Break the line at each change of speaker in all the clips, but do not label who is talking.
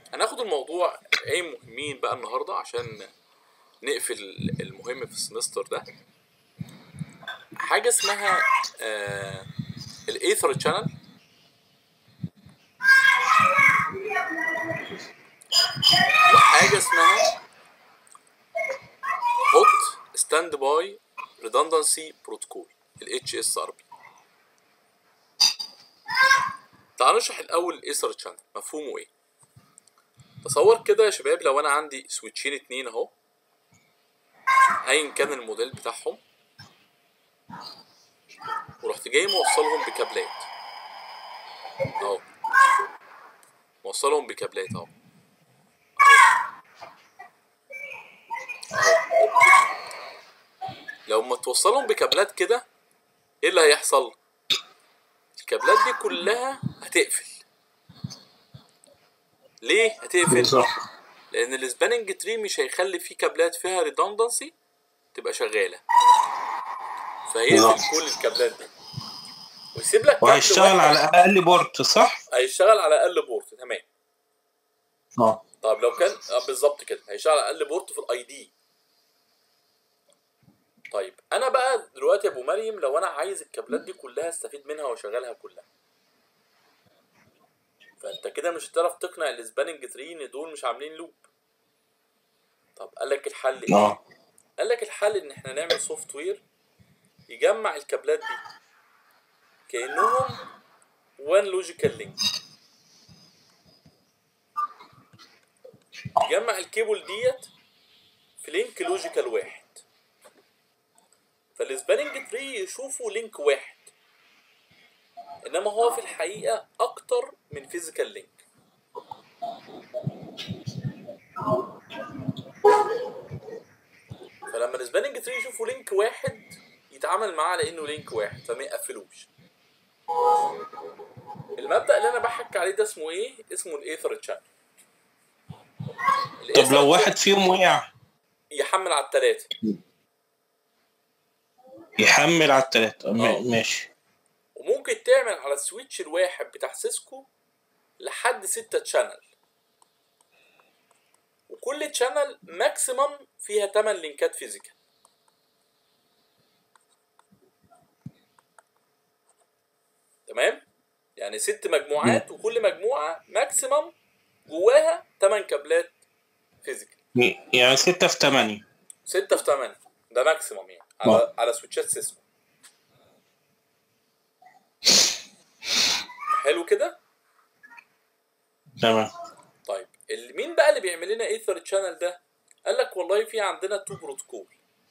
هناخد الموضوع ايه مهمين بقى النهارده عشان نقفل المهم في السمستر ده حاجه اسمها آه الايثر تشانل وحاجه اسمها هوت ستاند باي ريدندنسي بروتوكول الاتش اس ار بي تعالوا نشرح الاول الايثر تشانل مفهومه ايه تصور كده يا شباب لو انا عندي سويتشين اتنين اهو ايا كان الموديل بتاعهم ورحت جاي موصلهم بكابلات اهو موصلهم بكابلات اهو لو ما توصلهم بكابلات كده ايه اللي هيحصل الكابلات دي كلها هتقفل ليه هتقفل
صح
لان السباننج تري مش هيخلي فيه كابلات فيها ريدندنسي تبقى شغاله فهيقفل
بالظبط.
كل الكابلات دي ويسيب لك كابل
وهيشتغل
واحد.
على اقل بورت صح؟
هيشتغل على اقل بورت تمام
اه
طب لو كان آه بالظبط كده هيشتغل على اقل بورت في الاي دي طيب انا بقى دلوقتي يا ابو مريم لو انا عايز الكابلات دي كلها استفيد منها واشغلها كلها فانت كده مش هتعرف تقنع السباننج تري ان دول مش عاملين لوب طب قال لك الحل ايه
اه
قال لك الحل ان احنا نعمل سوفت وير يجمع الكابلات دي كانهم وان لوجيكال لينك يجمع الكيبل ديت في لينك لوجيكال واحد فالسباننج تري يشوفوا لينك واحد انما هو في الحقيقه اكتر من فيزيكال لينك فلما السباننج تري يشوفوا لينك واحد يتعامل معاه على انه لينك واحد فما يقفلوش المبدا اللي انا بحكي عليه ده اسمه ايه اسمه الايثر تشانل
طب لو واحد فيهم وقع
يحمل على الثلاثه
يحمل على التلاتة
آه.
ما- ماشي
وممكن تعمل على السويتش الواحد بتاع سيسكو لحد ستة تشانل وكل تشانل ماكسيمم فيها 8 لينكات فيزيكال تمام يعني ست مجموعات وكل مجموعة ماكسيمم جواها 8 كابلات فيزيكال
يعني ستة في تمانية
ستة في 8 ده ماكسيمم يعني على
آه.
على سويتشات سيسكو حلو كده
تمام
طيب اللي مين بقى اللي بيعمل لنا ايثر تشانل ده قال لك والله في عندنا تو بروتوكول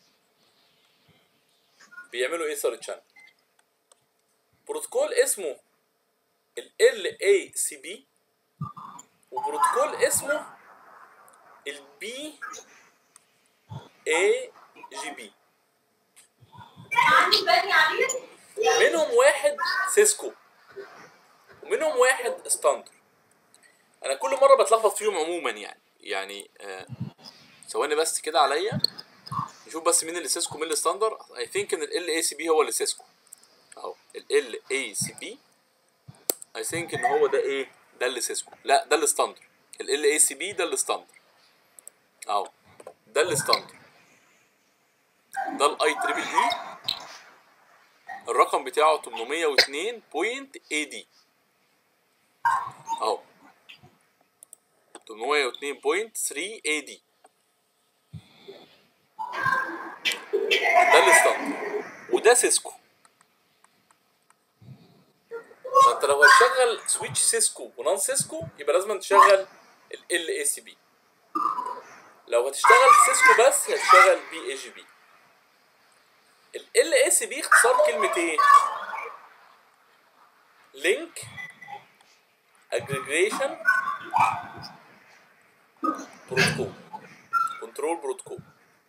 بيعملوا ايثر تشانل بروتوكول اسمه ال LACB وبروتوكول اسمه ال BAGB منهم واحد سيسكو ومنهم واحد ستاندر انا كل مره بتلخبط فيهم عموما يعني يعني آه ثواني بس كده عليا نشوف بس مين اللي سيسكو مين اللي ستاندر اي ثينك ان ال اي سي بي هو اللي سيسكو اهو ال اي سي بي اي ثينك ان هو ده ايه ده اللي سيسكو لا ده اللي ستاندر ال اي سي بي ده اللي ستاندر اهو ده اللي ستاندر ده الاي تريبل اي الرقم بتاعه 802.AD اهو 802.3 AD ده الستاندر وده سيسكو فانت لو هتشغل سويتش سيسكو ونون سيسكو يبقى لازم تشغل ال اي سي بي لو هتشتغل سيسكو بس هتشغل بي اي جي بي ال اي سي بي اختصار كلمة ايه؟ لينك اجريجيشن بروتوكول كنترول بروتوكول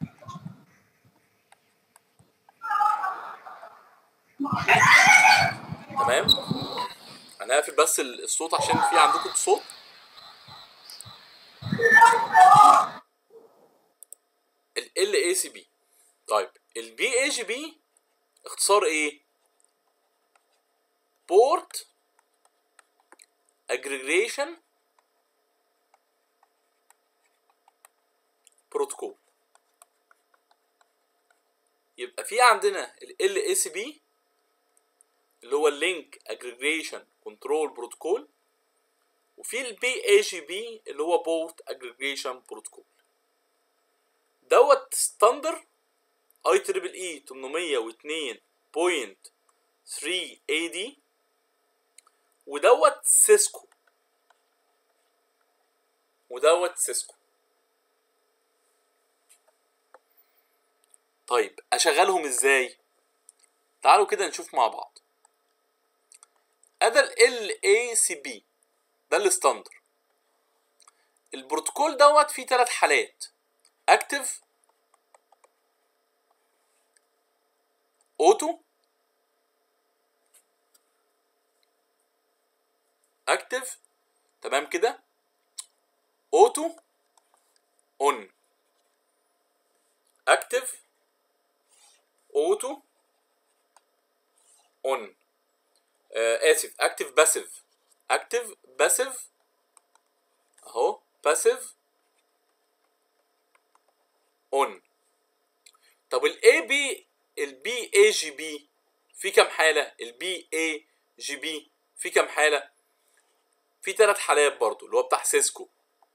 تمام انا هقفل بس الصوت عشان في عندكم صوت ال اي سي بي طيب البي اي جي بي اختصار ايه بورت اجريجيشن بروتوكول يبقى في عندنا ال اي سي بي اللي هو اللينك اجريجيشن كنترول بروتوكول وفي البي اي جي بي اللي هو بورت اجريجيشن بروتوكول دوت ستاندر اي تريبل اي 802.3 اي دي ودوت سيسكو ودوت سيسكو طيب اشغلهم ازاي تعالوا كده نشوف مع بعض ادي ال اي سي بي ده الستاندر البروتوكول دوت فيه ثلاث حالات اكتف اوتو اكتف تمام كده اوتو اون اكتف اوتو اون اسف اكتف باسيف اكتف باسيف اهو باسيف اون طب الاي بي البي اي جي بي في كام حاله البي اي جي بي في كام حاله في ثلاث حالات برضو اللي هو بتاع سيسكو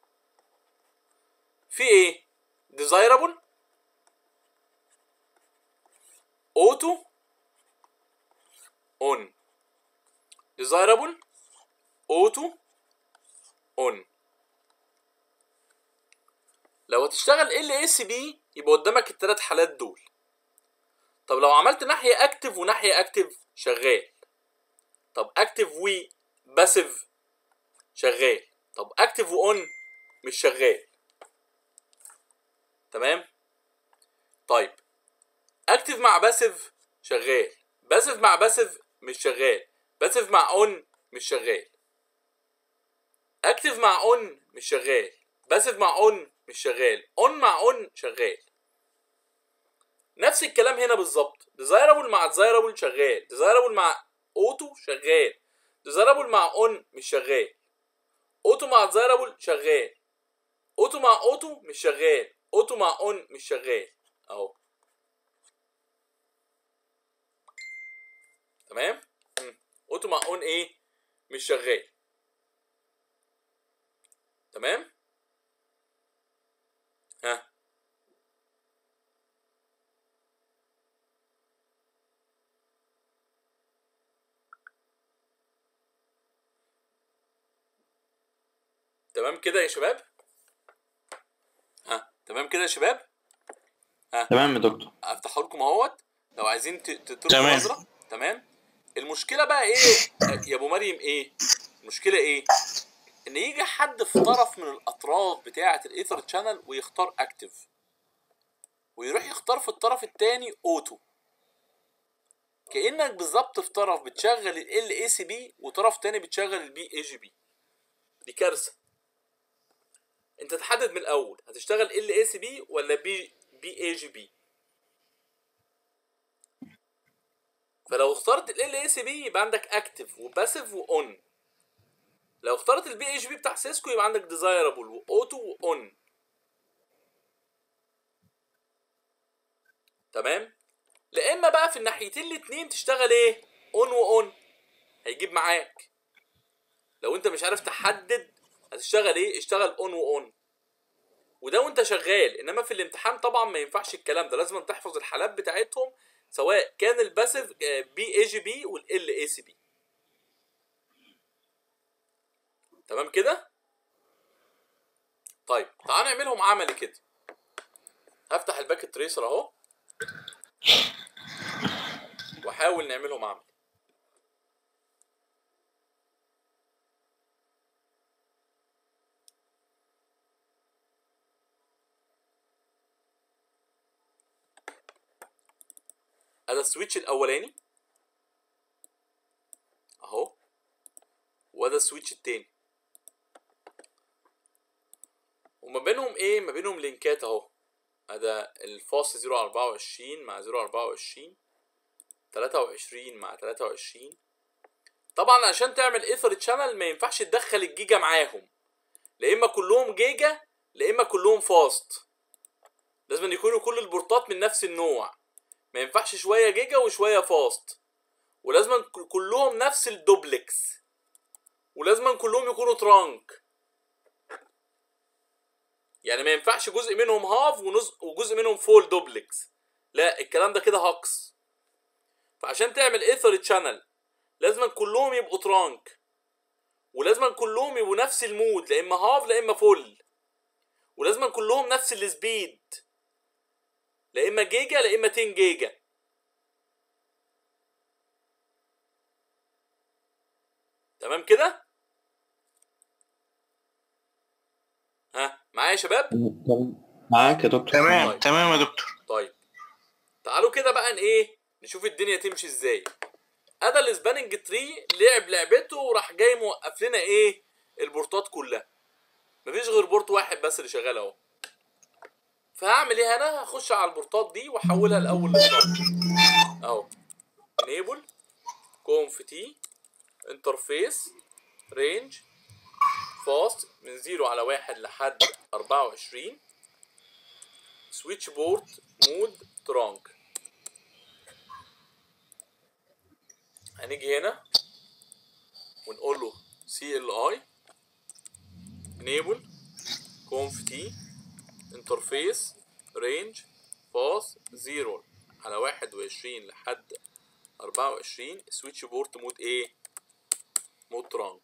في ايه desirable اوتو اون desirable اوتو اون لو هتشتغل ال اس بي يبقى قدامك الثلاث حالات دول طب لو عملت ناحيه اكتف وناحيه اكتف شغال طب اكتف و باسيف شغال طب اكتف واون مش شغال تمام طيب اكتف مع باسيف شغال باسيف مع باسيف مش شغال باسيف مع اون مش شغال اكتف مع اون مش شغال باسيف مع اون مش شغال اون مع اون شغال نفس الكلام هنا بالظبط ديزايربل مع ديزايربل شغال ديزايربل مع اوتو شغال ديزايربل مع اون مش شغال اوتو مع ديزايربل شغال اوتو مع اوتو مش شغال اوتو مع اون مش شغال اهو تمام مم. اوتو مع اون ايه مش شغال تمام ها تمام كده يا شباب ها تمام كده يا شباب
تمام يا دكتور
افتحه لكم اهوت لو عايزين ت- تدوا
تمام.
نظره تمام المشكله بقى ايه يا ابو مريم ايه المشكله ايه ان يجي حد في طرف من الاطراف بتاعه الايثر تشانل ويختار اكتف ويروح يختار في الطرف التاني اوتو كانك بالظبط في طرف بتشغل ال اي سي بي وطرف تاني بتشغل البي اي جي بي دي كارثه انت تحدد من الاول هتشتغل ال اي سي بي ولا بي بي اي جي بي فلو اخترت ال اي سي بي يبقى عندك اكتف وباسيف واون لو اخترت البي اي جي بي بتاع سيسكو يبقى عندك ديزايربل واوتو واون تمام لا اما بقى في الناحيتين الاتنين تشتغل ايه اون واون هيجيب معاك لو انت مش عارف تحدد هتشتغل ايه اشتغل اون واون وده وانت شغال انما في الامتحان طبعا ما ينفعش الكلام ده لازم تحفظ الحالات بتاعتهم سواء كان الباسيف بي اي جي بي والال اي سي بي تمام كده طيب تعال نعملهم عملي كده هفتح الباكت تريسر اهو واحاول نعملهم عملي هذا السويتش الاولاني اهو وده السويتش التاني وما بينهم ايه ما بينهم لينكات اهو هذا الفاصل 024 مع 024 23 مع 23 طبعا عشان تعمل ايثر تشانل ما ينفعش تدخل الجيجا معاهم لا اما كلهم جيجا لا اما كلهم فاست لازم يكونوا كل البورتات من نفس النوع ما ينفعش شويه جيجا وشويه فاست ولازم ك- كلهم نفس الدوبلكس ولازم كلهم يكونوا ترانك يعني ما ينفعش جزء منهم هاف ونز- وجزء منهم فول دوبلكس لا الكلام ده كده هاكس فعشان تعمل ايثر تشانل لازم كلهم يبقوا ترانك ولازم كلهم يبقوا نفس المود لا اما هاف لا اما فول ولازم كلهم نفس السبيد لا اما جيجا لا اما 10 جيجا تمام كده ها معايا يا شباب
معاك يا دكتور
تمام
طيب.
تمام يا دكتور
طيب تعالوا كده بقى ن- ايه نشوف الدنيا تمشي ازاي ادى السباننج تري لعب لعبته وراح جاي موقف لنا ايه البورتات كلها مفيش غير بورت واحد بس اللي شغال اهو فهعمل ايه انا هخش على البورتات دي واحولها الاول لستارت اهو انيبل كونف تي انترفيس رينج فاست من 0 على 1 لحد 24 سويتش بورت مود ترانك هنيجي هنا ونقول له سي ال اي انيبل كونف تي انترفيس رينج باس 0 على 21 لحد 24 سويتش بورت مود ايه مود ترانك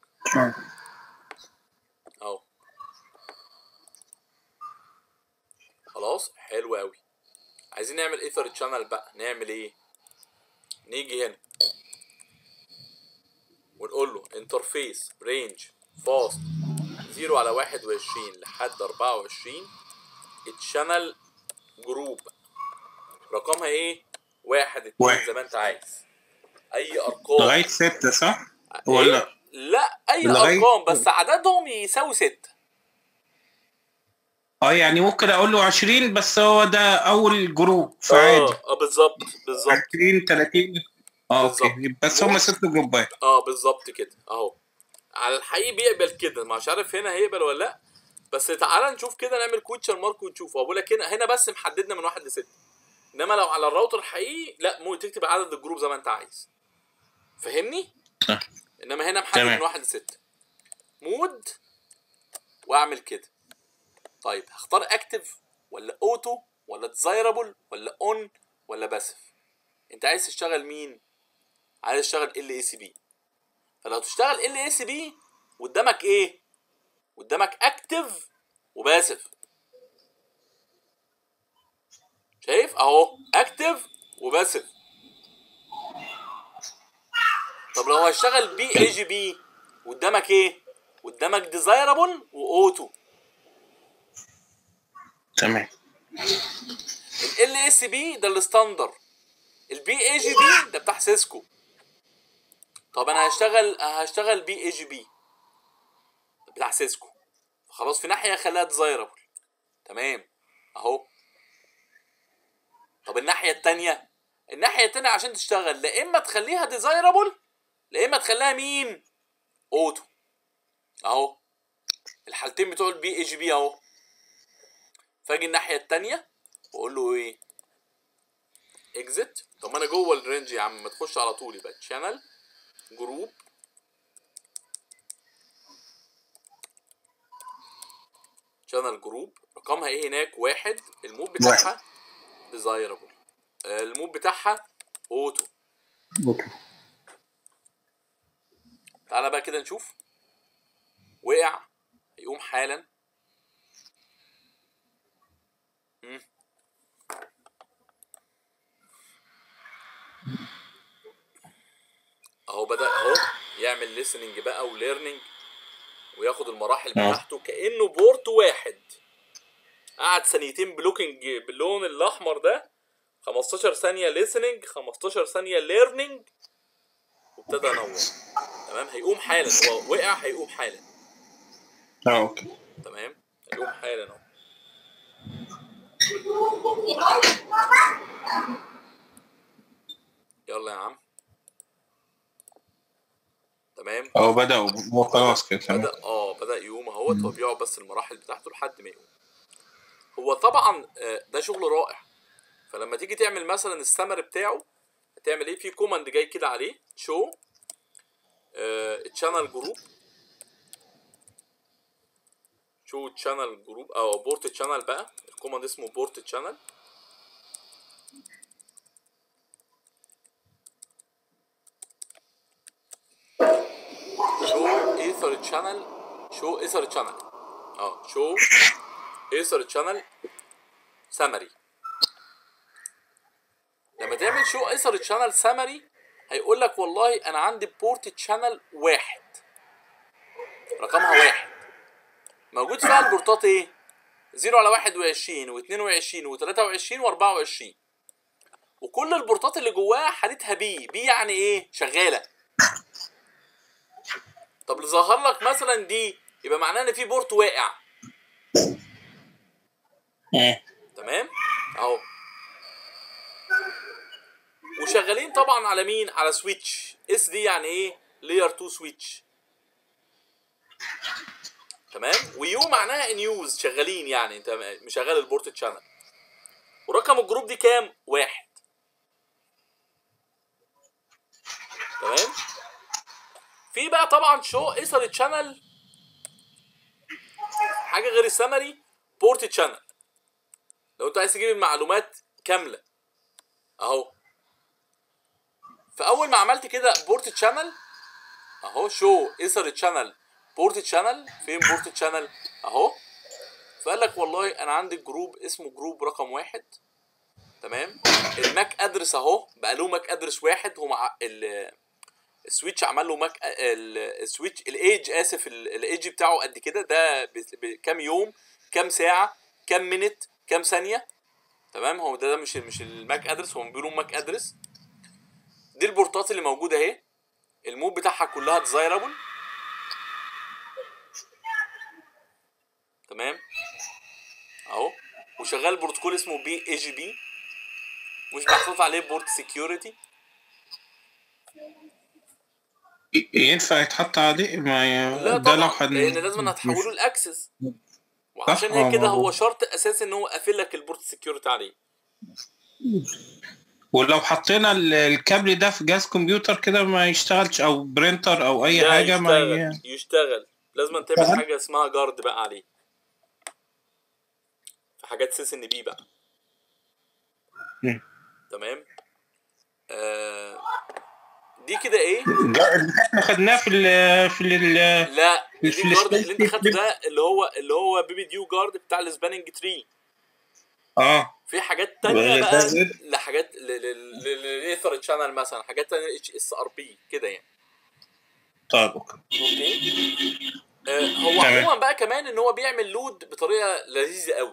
اهو خلاص حلو قوي عايزين نعمل ايثر تشانل بقى نعمل ايه نيجي هنا ونقول له انترفيس رينج فاست 0 على 21 لحد 24 الشانل جروب رقمها ايه واحد اتنين
واحد.
زي ما انت عايز اي ارقام
لغاية ستة صح؟
إيه؟
ولا
لا اي
لغاية-
ارقام بس عددهم يساوي ستة
اه يعني ممكن اقول له 20 بس هو ده اول جروب فعادي
اه اه بالظبط بالظبط
20 30 اه اوكي
بالظبط.
بس هم ست جروبات
اه بالظبط كده اهو على الحقيقي بيقبل كده مش عارف هنا هيقبل ولا لا بس تعالى نشوف كده نعمل كويتشر مارك ونشوف هو بقول لك هنا هنا بس محددنا من واحد لستة انما لو على الراوتر الحقيقي لا ممكن تكتب عدد الجروب زي ما انت عايز فاهمني
آه.
انما هنا محدد
تمام.
من واحد لستة مود واعمل كده طيب هختار اكتف ولا اوتو ولا ديزايربل ولا اون ولا باسف انت عايز تشتغل مين عايز تشتغل ال اي سي بي فلو تشتغل ال اي سي بي قدامك ايه قدامك اكتف وباسف شايف اهو اكتف وباسف طب لو هشتغل بي اي جي بي قدامك ايه قدامك ديزايربل واوتو
تمام
ال اس بي ده الستاندر البي اي جي بي ده بتاع سيسكو طب انا هشتغل هشتغل بي اي جي بي بتاع سيسكو خلاص في ناحيه خليها ديزايربل تمام اهو طب الناحيه التانية الناحيه التانية عشان تشتغل لا اما تخليها ديزايربل لا اما تخليها مين اوتو اهو الحالتين بتوع البي اي جي بي اهو فاجي الناحيه التانية واقول له ايه اكزit طب ما انا جوه الرينج يا عم ما تخش على طول يبقى تشانل جروب شانل جروب رقمها ايه هناك واحد المود بتاعها ديزايربل المود بتاعها اوتو
اوكي
تعالى بقى كده نشوف وقع هيقوم حالا مم. اهو بدأ اهو يعمل listening بقى وليرنينج وياخد المراحل
اه.
بتاعته كأنه بورت واحد قعد ثانيتين بلوكينج باللون الاحمر ده 15 ثانية listening 15 ثانية learning وابتدى ينور تمام هيقوم حالا هو وقع هيقوم حالا
اه اوكي
تمام هيقوم حالا اهو يلا يا عم تمام
هو بدأوا هو خلاص كده تمام
بدأ اه بدأ يقوم اهوت هو بيقعد بس المراحل بتاعته لحد ما يقوم هو طبعا آه، ده شغل رائع فلما تيجي تعمل مثلا السمري بتاعه هتعمل ايه في كوماند جاي كده عليه شو تشانل جروب شو تشانل جروب او بورت تشانل بقى الكوماند اسمه بورت تشانل شو ايثر تشانل شو ايثر تشانل اه شو ايثر تشانل سمري لما تعمل شو ايثر تشانل سمري هيقول لك والله انا عندي بورت تشانل واحد رقمها واحد موجود فيها البورتات ايه 0 على 21 و22 و23 و24 وكل البورتات اللي جواها حالتها بي بي يعني ايه شغاله طب اللي ظهر لك مثلا دي يبقى معناه ان في بورت واقع
اه
تمام اهو وشغالين طبعا على مين على سويتش اس دي يعني ايه لاير 2 سويتش تمام ويو معناها ان يوز شغالين يعني انت مشغل البورت تشانل ورقم الجروب دي كام واحد تمام في بقى طبعا شو ايثر تشانل حاجه غير السمري بورت تشانل لو انت عايز تجيب المعلومات كامله اهو فاول ما عملت كده بورت تشانل اهو شو ايثر تشانل بورت تشانل فين بورت تشانل اهو فقال لك والله انا عندي جروب اسمه جروب رقم واحد تمام الماك ادرس اهو بقى له ماك ادرس واحد هو مع ال السويتش عمل له ماك ال- السويتش الايج اسف ال- الايج بتاعه قد كده ده ب- بكام يوم كام ساعه كام مينت كام ثانيه تمام هو ده, ده مش مش الماك ادرس هم بيقولوا ماك ادرس دي البورتات اللي موجوده اهي المود بتاعها كلها ديزايرابل تمام اهو وشغال بروتوكول اسمه بي اي جي بي مش محطوط عليه بورت سكيورتي
ينفع يتحط عليه ما ي...
لا
ده لو
طبعا
حد
لان لازم هتحوله الاكسس وعشان
صح،
هي
آه،
كده هو
مظبوط.
شرط اساسي ان هو قافل لك البورت سكيورتي عليه
ولو حطينا ال- الكابل ده في جهاز كمبيوتر كده ما يشتغلش او برينتر او اي
لا
حاجه ما
يشتغل
ي...
يشتغل لازم تعمل
يشتغل؟
حاجه اسمها جارد بقى عليه في حاجات سيس ان بي بقى
مم.
تمام آه دي كده ايه
جا- اللي احنا خدناه في ال في ال
لا دي
مش
الجارد اللي انت
السبيس
خدته ده اللي هو اللي هو بيبي ديو جارد بتاع السباننج تري
اه
في حاجات تانية
ولا
بقى
ده غير؟
لحاجات للايثر تشانل مثلا حاجات تانية اتش اس ار بي كده يعني
طيب اوكي
اوكي آه هو
تمام.
عموما بقى كمان ان هو بيعمل لود بطريقه لذيذه قوي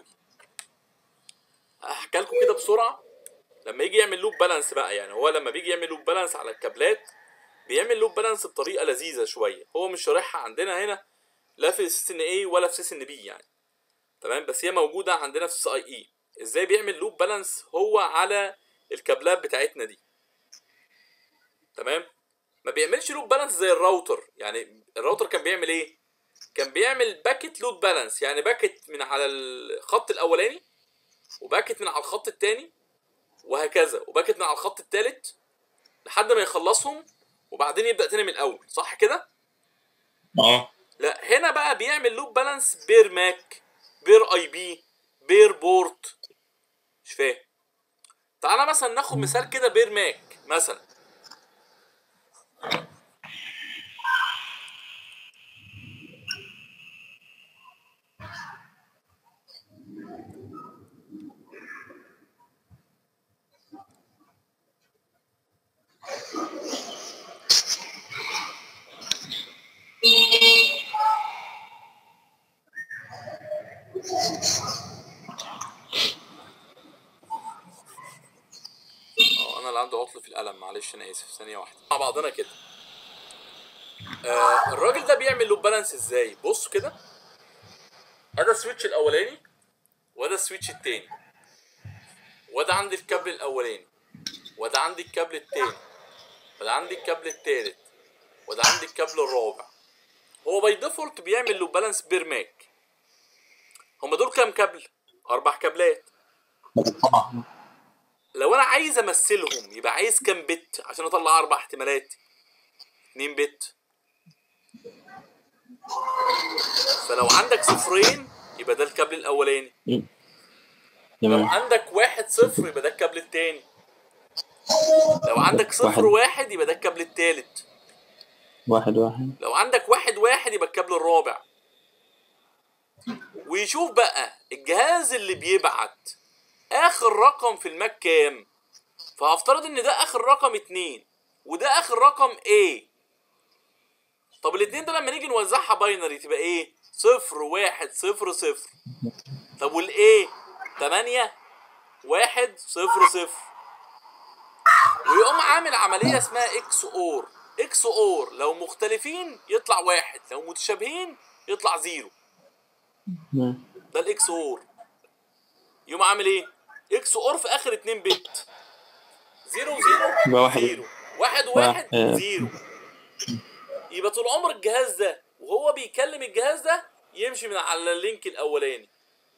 هحكي لكم كده بسرعه لما يجي يعمل لوب بالانس بقى يعني هو لما بيجي يعمل لوب بالانس على الكابلات بيعمل لوب بالانس بطريقه لذيذه شويه هو مش شارحها عندنا هنا لا في سيس ان اي ولا في سيس ان بي يعني تمام بس هي موجوده عندنا في سي اي اي ازاي بيعمل لوب بالانس هو على الكابلات بتاعتنا دي تمام ما بيعملش لود بالانس زي الراوتر يعني الراوتر كان بيعمل ايه كان بيعمل باكت لود بالانس يعني باكت من على الخط الاولاني وباكت من على الخط الثاني وهكذا وباكت من على الخط الثالث لحد ما يخلصهم وبعدين يبدا تاني من الاول صح كده
اه
لا هنا بقى بيعمل لوب بالانس بير ماك بير اي بي بير بورت مش فاهم تعالى مثلا ناخد مثال كده بير ماك مثلا اه انا اللي عندي عطل في القلم معلش انا اسف ثانيه واحده مع بعضنا كده آه الراجل ده بيعمل لوب بالانس ازاي بص كده هذا السويتش الاولاني وده السويتش التاني وده عندي الكابل الاولاني وده عندي الكابل التاني وده عندي الكابل التالت وده عندي الكابل الرابع هو باي ديفولت بيعمل لوب بالانس بير ماك هما دول كام كابل اربع كابلات
طبعا
لو انا عايز امثلهم يبقى عايز كام بت عشان اطلع اربع احتمالات 2 بت فلو عندك صفرين يبقى ده الكابل الاولاني لو
تمام
عندك واحد صفر يبقى ده الكابل التاني لو عندك صفر
واحد.
واحد يبقى ده الكابل التالت
واحد واحد
لو عندك واحد واحد يبقى الكابل الرابع ويشوف بقى الجهاز اللي بيبعت اخر رقم في الماك كام فهفترض ان ده اخر رقم اتنين وده اخر رقم A طب الاتنين ده لما نيجي نوزعها باينري تبقى ايه صفر واحد صفر صفر طب والايه تمانية واحد صفر صفر ويقوم عامل عملية اسمها اكس اور اكس اور لو مختلفين يطلع واحد لو متشابهين يطلع زيرو
تمام.
ده الاكس اور يقوم عامل ايه اكس اور في اخر اتنين بت زيرو زيرو
يبقى واحد.
زيرو واحد
واحد.
واحد
آه.
زيرو يبقى طول عمر الجهاز ده وهو بيكلم الجهاز ده يمشي من على اللينك الاولاني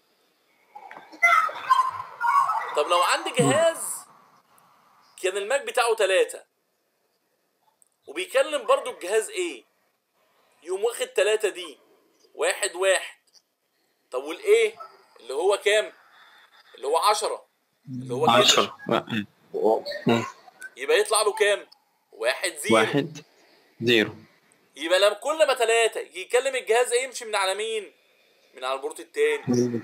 طب لو عندي جهاز كان الماك بتاعه ثلاثة وبيكلم برضو الجهاز ايه يقوم واخد ثلاثة دي واحد واحد طب والايه اللي هو كام اللي هو عشرة اللي هو كده
عشرة مم.
يبقى يطلع له كام واحد زيرو
واحد زيرو
يبقى لما كل ما ثلاثة يكلم الجهاز ايه يمشي من على مين من على البورت التاني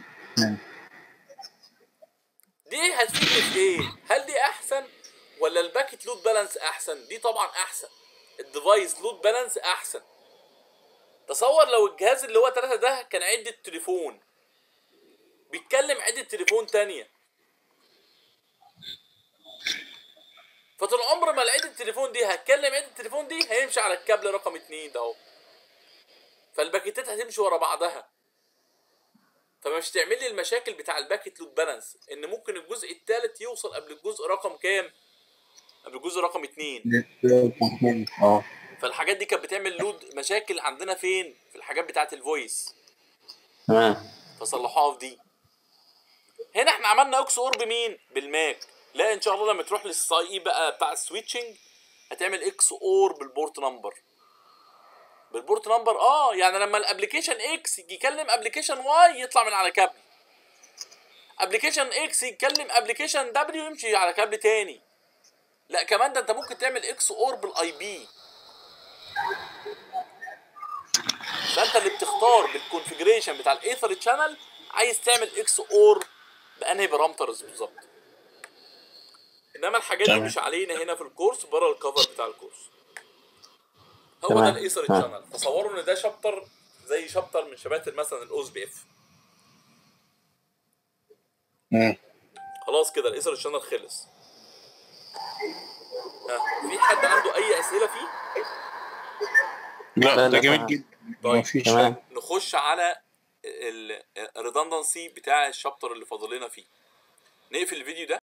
دي هتفيدني في ايه هل دي احسن ولا الباكت لود بالانس احسن دي طبعا احسن الديفايس لود بالانس احسن تصور لو الجهاز اللي هو 3 ده كان عدة تليفون بيتكلم عدة تليفون تانية فطول عمر ما العدة التليفون دي هتكلم عدة التليفون دي هيمشي على الكابل رقم اتنين ده اهو فالباكيتات هتمشي ورا بعضها فمش تعمل لي المشاكل بتاع الباكيت لود بالانس ان ممكن الجزء الثالث يوصل قبل الجزء رقم كام قبل الجزء رقم اتنين
اه
فالحاجات دي كانت بتعمل لود مشاكل عندنا فين في الحاجات بتاعت الفويس
تمام
فصلحوها في دي هنا احنا عملنا اكس اور بمين بالماك لا ان شاء الله لما تروح للساي اي بقى بتاع السويتشنج هتعمل اكس اور بالبورت نمبر بالبورت نمبر اه يعني لما الابلكيشن اكس يجي يكلم ابلكيشن واي يطلع من على كابل ابلكيشن اكس يتكلم ابلكيشن دبليو يمشي على كابل تاني لا كمان ده انت ممكن تعمل اكس اور بالاي بي فانت اللي بتختار بالكونفجريشن بتاع الايثر تشانل عايز تعمل اكس اور بانهي بارامترز بالظبط انما الحاجات دي
تمام.
مش علينا هنا في الكورس بره الكفر بتاع الكورس هو ده
تمام.
الايثر
تمام.
تشانل تصوروا ان ده شابتر زي شابتر من شبات مثلا الاوز بي اف
مم.
خلاص كده الايثر تشانل خلص ها في حد عنده اي اسئله فيه
لا
لا،
ده
لا،
جميل
تمام.
جدا
طيب.
مفيش
تمام
نخش على الريدندنسي بتاع الشابتر اللي فاضل لنا فيه نقفل الفيديو ده